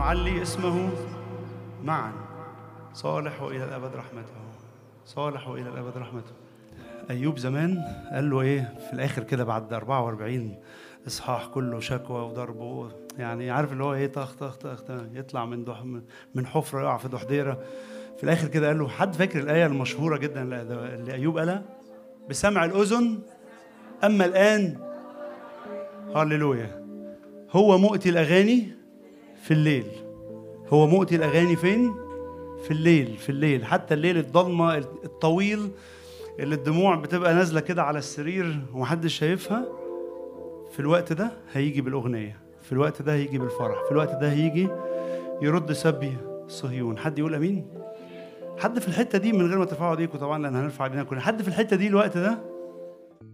نعلي اسمه معا صالح وإلى الأبد رحمته صالح وإلى الأبد رحمته أيوب زمان قال له إيه في الآخر كده بعد 44 إصحاح كله شكوى وضرب يعني عارف اللي هو إيه طخ طخ طخ طخ، يطلع من دح من حفرة يقع في دحديرة في الآخر كده قال له حد فاكر الآية المشهورة جدا اللي أيوب قالها بسمع الأذن أما الآن هللويا هو مؤتي الأغاني في الليل هو مؤتي الأغاني فين؟ في الليل في الليل حتى الليل الضلمة الطويل اللي الدموع بتبقى نازلة كده على السرير ومحدش شايفها في الوقت ده هيجي بالأغنية في الوقت ده هيجي بالفرح في الوقت ده هيجي يرد سبي صهيون حد يقول أمين؟ حد في الحتة دي من غير ما ترفعوا ايديكم طبعا لأن هنرفع ايدينا كلنا حد في الحتة دي الوقت ده